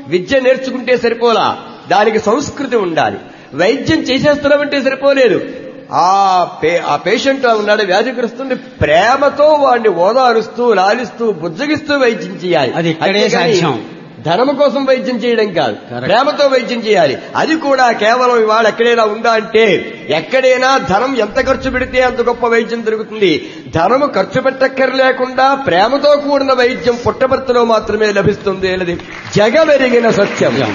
విద్య నేర్చుకుంటే సరిపోలా దానికి సంస్కృతి ఉండాలి వైద్యం చేసేస్తున్నామంటే సరిపోలేదు ఆ పే ఆ పేషెంట్ ఉన్నాడు వ్యాధిగ్రస్తుని ప్రేమతో వాడిని ఓదారుస్తూ లాలిస్తూ బుజ్జగిస్తూ వైద్యం చేయాలి అది ఇక్కడే అంతేగాని సాధ్యం. ధనము కోసం వైద్యం చేయడం కాదు Correct. ప్రేమతో వైద్యం చేయాలి అది కూడా కేవలం ఇవాళ ఎక్కడైనా ఉందా అంటే ఎక్కడైనా ధనం ఎంత ఖర్చు పెడితే అంత గొప్ప వైద్యం దొరుకుతుంది ధనము ఖర్చు పెట్టక్కర్లేకుండా ప్రేమతో కూడిన వైద్యం పుట్టబర్తలో మాత్రమే లభిస్తుంది అనేది జగమెరిగిన సత్యం నిజం.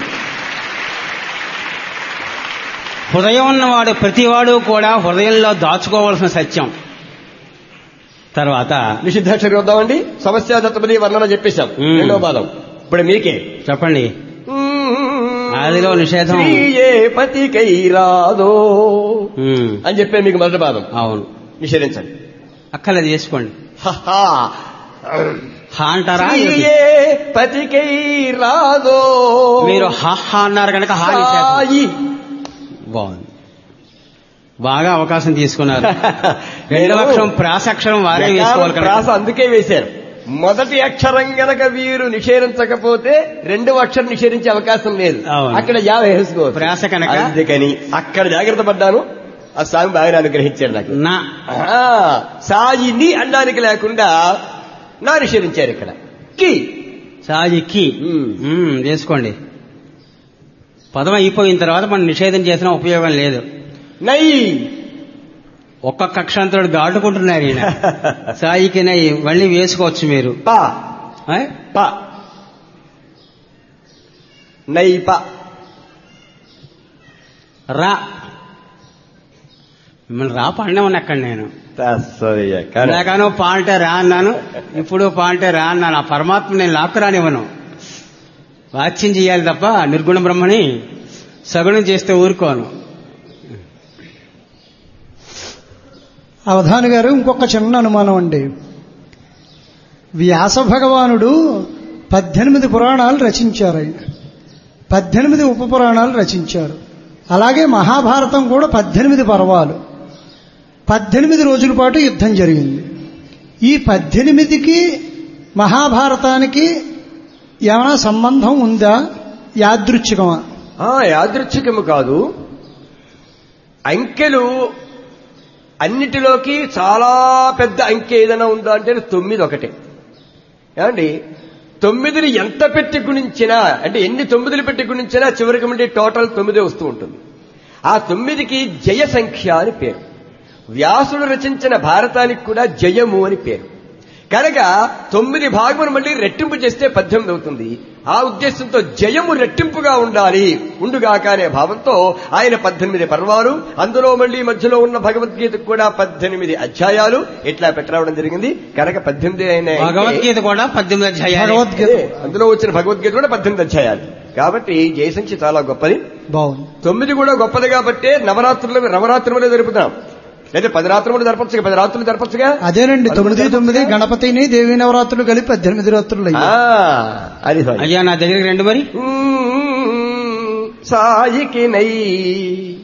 హృదయం ఉన్నవాడు ప్రతివాడు కూడా హృదయంలో దాచుకోవలసిన సత్యం తర్వాత నిషిద్ధాక్షరి వద్దామండి సమస్య దత్తపది వర్ణన చెప్పేశాం మ్మ్. రెండో పాదం ఇప్పుడు మీకే చెప్పండి ఆదిలో నిషేధం. శ్రీయే పతికై రాదో ఉమ్, అని చెప్పే మీకు మొదటి పాదం అవును నిషేధించండి అక్కర్లేదు చేసుకోండి హహా. హా అంటారా శ్రీయే పతికై రాదో మీరు హా హా అన్నారు కనుక హా నిషేధం. సాయి. బాగుంది బాగా అవకాశం తీసుకున్నారు రెండవ నేను అక్షరం ప్రాసక్షరం వారే ఎకారం వేసుకోవాలి ప్రాస కనుక అందుకే వేశారు మొదటి అక్షరం గనక వీరు నిషేధించకపోతే రెండవ అక్షరం నిషేధించే అవకాశం లేదు అవును. అక్కడ యా వేసుకోవచ్చు ప్రాస కనుక? అందుకని అక్కడ జాగ్రత్త పడ్డాను ఆ స్వామి బాగా అనుగ్రహించారు నాకు నా ఆ, సాయిని అనడానికి లేకుండా నా నిషేధించారు ఇక్కడ కి సాజికి ఉమ్. ఉమ్, చేసుకోండి పదం అయిపోయిన తర్వాత మనం నిషేధం చేసిన ఉపయోగం లేదు నై ఒక్కొక్క అక్షరంతో దాటుకుంటున్నారు ఈయన సాయికి నై మళ్ళీ వేసుకోవచ్చు మీరు ప ఆ? ప నై ప రా మిమ్మల్ని రా పడినామని అక్కడ నేను తస్సదియ. కానీ ఇందాకనో పా అంటే రా అన్నాను ఇప్పుడు పా అంటే రా అన్నాను ఆ పరమాత్మ నేను లాక్కు రానివ్వను వాచ్యం చేయాలి తప్ప నిర్గుణ బ్రహ్మని సగుణం చేస్తే ఊరుకోను అవధాని గారు ఇంకొక చిన్న అనుమానం అండి వ్యాస భగవానుడు పద్దెనిమిది పురాణాలు రచించారు ఆయన పద్దెనిమిది ఉప పురాణాలు రచించారు అలాగే మహాభారతం కూడా పద్దెనిమిది పర్వాలు పద్దెనిమిది రోజుల పాటు యుద్ధం జరిగింది ఈ పద్దెనిమిదికి మహాభారతానికి ఏమైనా సంబంధం ఉందా యాదృచ్ఛికమా ఆ యాదృచ్ఛికము కాదు అంకెలు అన్నిటిలోకి చాలా పెద్ద అంకె ఏదైనా ఉందా అంటే తొమ్మిది ఒకటే ఏమండి తొమ్మిదిని ఎంత పెట్టి గుణించినా అంటే ఎన్ని తొమ్మిదిలు పెట్టి గుణించినా చివరికి మళ్ళీ టోటల్ తొమ్మిదే వస్తూ ఉంటుంది ఆ తొమ్మిదికి జయ సంఖ్య అని పేరు వ్యాసుడు రచించిన భారతానికి కూడా జయము అని పేరు కనుక తొమ్మిది భాగమును మళ్ళీ రెట్టింపు చేస్తే పద్దెనిమిది అవుతుంది ఆ ఉద్దేశంతో జయము రెట్టింపుగా ఉండాలి ఉండుగాక అనే భావంతో ఆయన పద్దెనిమిది పర్వాలు అందులో మళ్ళీ మధ్యలో ఉన్న భగవద్గీతకు కూడా పద్దెనిమిది అధ్యాయాలు ఇట్లా పెట్టరావడం జరిగింది కనుక పద్దెనిమిది అయిన భగవద్గీత కూడా పద్దెనిమిది అధ్యాయాలు భగవద్గీత అదే, అందులో వచ్చిన భగవద్గీత కూడా పద్దెనిమిది అధ్యాయాలు కాబట్టి జయసంఖ్య చాలా గొప్పది బాగుంది తొమ్మిది కూడా గొప్పది కాబట్టే నవరాత్రులు నవరాత్రులే జరుపుతాం లేదా పది రాత్రులు జరపచ్చుగా పది రాత్రులు జరపచ్చుగా అదేనండి తొమ్మిది తొమ్మిది గణపతిని దేవీ నవరాత్రులు కలిపి పద్దెనిమిది రాత్రులు ఆ, అయ్యాయి అది సాయి. అయ్యా నా దగ్గరికి రండి మరి మ్మ్, సాయికి నై